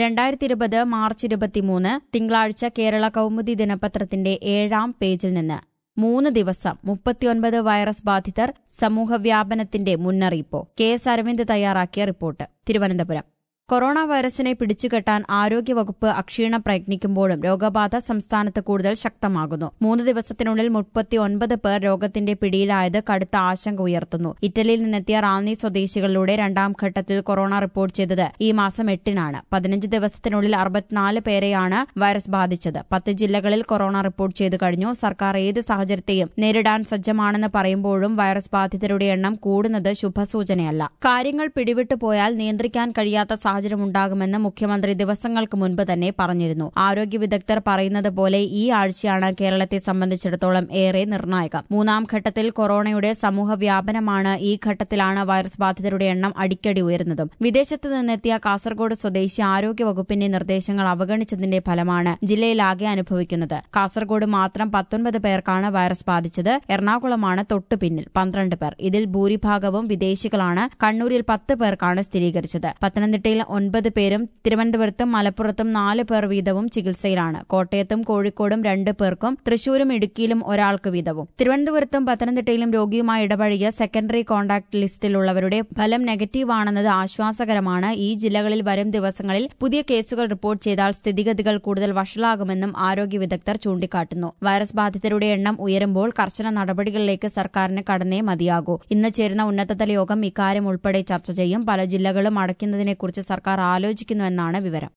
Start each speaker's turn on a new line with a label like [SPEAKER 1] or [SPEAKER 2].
[SPEAKER 1] രണ്ടായിരത്തി ഇരുപത് മാർച്ച് ഇരുപത്തിമൂന്ന് തിങ്കളാഴ്ച കേരള കൗമുദി ദിനപത്രത്തിന്റെ ഏഴാം പേജിൽ നിന്ന് മൂന്ന് ദിവസം മുപ്പത്തിയൊൻപത് വൈറസ് ബാധിതർ സമൂഹവ്യാപനത്തിന്റെ മുന്നറിയിപ്പോ കെ എസ് അരവിന്ദ് തയ്യാറാക്കിയ റിപ്പോർട്ട് തിരുവനന്തപുരം കൊറോണ വൈറസിനെ പിടിച്ചുകെട്ടാൻ ആരോഗ്യവകുപ്പ് അക്ഷീണം പ്രയത്നിക്കുമ്പോഴും രോഗബാധ സംസ്ഥാനത്ത് കൂടുതൽ ശക്തമാകുന്നു മൂന്ന് ദിവസത്തിനുള്ളിൽ മുപ്പത്തിയൊൻപത് പേർ രോഗത്തിന്റെ പിടിയിലായത് കടുത്ത ആശങ്ക ഉയർത്തുന്നു ഇറ്റലിയിൽ നിന്നെത്തിയ റാന്നി സ്വദേശികളിലൂടെ രണ്ടാം ഘട്ടത്തിൽ കൊറോണ റിപ്പോർട്ട് ചെയ്തത് ഈ മാസം എട്ടിനാണ് പതിനഞ്ച് ദിവസത്തിനുള്ളിൽ അറുപത്തിനാല് പേരെയാണ് വൈറസ് ബാധിച്ചത് പത്ത് ജില്ലകളിൽ കൊറോണ റിപ്പോർട്ട് ചെയ്തു കഴിഞ്ഞു സർക്കാർ ഏത് സാഹചര്യത്തെയും നേരിടാൻ സജ്ജമാണെന്ന് പറയുമ്പോഴും വൈറസ് ബാധിതരുടെ എണ്ണം കൂടുന്നത് ശുഭസൂചനയല്ല കാര്യങ്ങൾ പിടിവിട്ടു പോയാൽ നിയന്ത്രിക്കാൻ കഴിയാത്ത സാഹചര്യമുണ്ടാകുമെന്ന് മുഖ്യമന്ത്രി ദിവസങ്ങൾക്ക് മുൻപ് തന്നെ പറഞ്ഞിരുന്നു ആരോഗ്യ വിദഗ്ധർ പറയുന്നത് പോലെ ഈ ആഴ്ചയാണ് കേരളത്തെ സംബന്ധിച്ചിടത്തോളം ഏറെ നിർണായകം മൂന്നാം ഘട്ടത്തിൽ കൊറോണയുടെ സമൂഹ വ്യാപനമാണ് ഈ ഘട്ടത്തിലാണ് വൈറസ് ബാധിതരുടെ എണ്ണം അടിക്കടി ഉയരുന്നതും വിദേശത്ത് നിന്നെത്തിയ കാസർഗോഡ് സ്വദേശി ആരോഗ്യവകുപ്പിന്റെ നിർദ്ദേശങ്ങൾ അവഗണിച്ചതിന്റെ ഫലമാണ് ജില്ലയിലാകെ അനുഭവിക്കുന്നത് കാസർഗോഡ് മാത്രം പത്തൊൻപത് പേർക്കാണ് വൈറസ് ബാധിച്ചത് എറണാകുളമാണ് തൊട്ടു പിന്നിൽ പന്ത്രണ്ട് പേർ ഇതിൽ ഭൂരിഭാഗവും വിദേശികളാണ് കണ്ണൂരിൽ പത്ത് പേർക്കാണ് സ്ഥിരീകരിച്ചത് പത്തനംതിട്ടയിൽ ഒൻപത് പേരും തിരുവനന്തപുരത്തും മലപ്പുറത്തും നാല് പേർ വീതവും ചികിത്സയിലാണ് കോട്ടയത്തും കോഴിക്കോടും രണ്ട് പേർക്കും തൃശൂരും ഇടുക്കിയിലും ഒരാൾക്ക് വീതവും തിരുവനന്തപുരത്തും പത്തനംതിട്ടയിലും രോഗിയുമായി ഇടപഴകിയ സെക്കൻഡറി കോൺടാക്ട് ലിസ്റ്റിലുള്ളവരുടെ ഫലം നെഗറ്റീവാണെന്നത് ആശ്വാസകരമാണ് ഈ ജില്ലകളിൽ വരും ദിവസങ്ങളിൽ പുതിയ കേസുകൾ റിപ്പോർട്ട് ചെയ്താൽ സ്ഥിതിഗതികൾ കൂടുതൽ വഷളാകുമെന്നും ആരോഗ്യ വിദഗ്ധർ ചൂണ്ടിക്കാട്ടുന്നു വൈറസ് ബാധിതരുടെ എണ്ണം ഉയരുമ്പോൾ കർശന നടപടികളിലേക്ക് സർക്കാരിന് കടന്നേ മതിയാകൂ ഇന്ന് ചേരുന്ന ഉന്നതതല യോഗം ഇക്കാര്യം ഉൾപ്പെടെ ചർച്ച ചെയ്യും പല ജില്ലകളും അടയ്ക്കുന്നതിനെക്കുറിച്ച് സർക്കാർ ആലോചിക്കുന്നുവെന്നാണ് വിവരം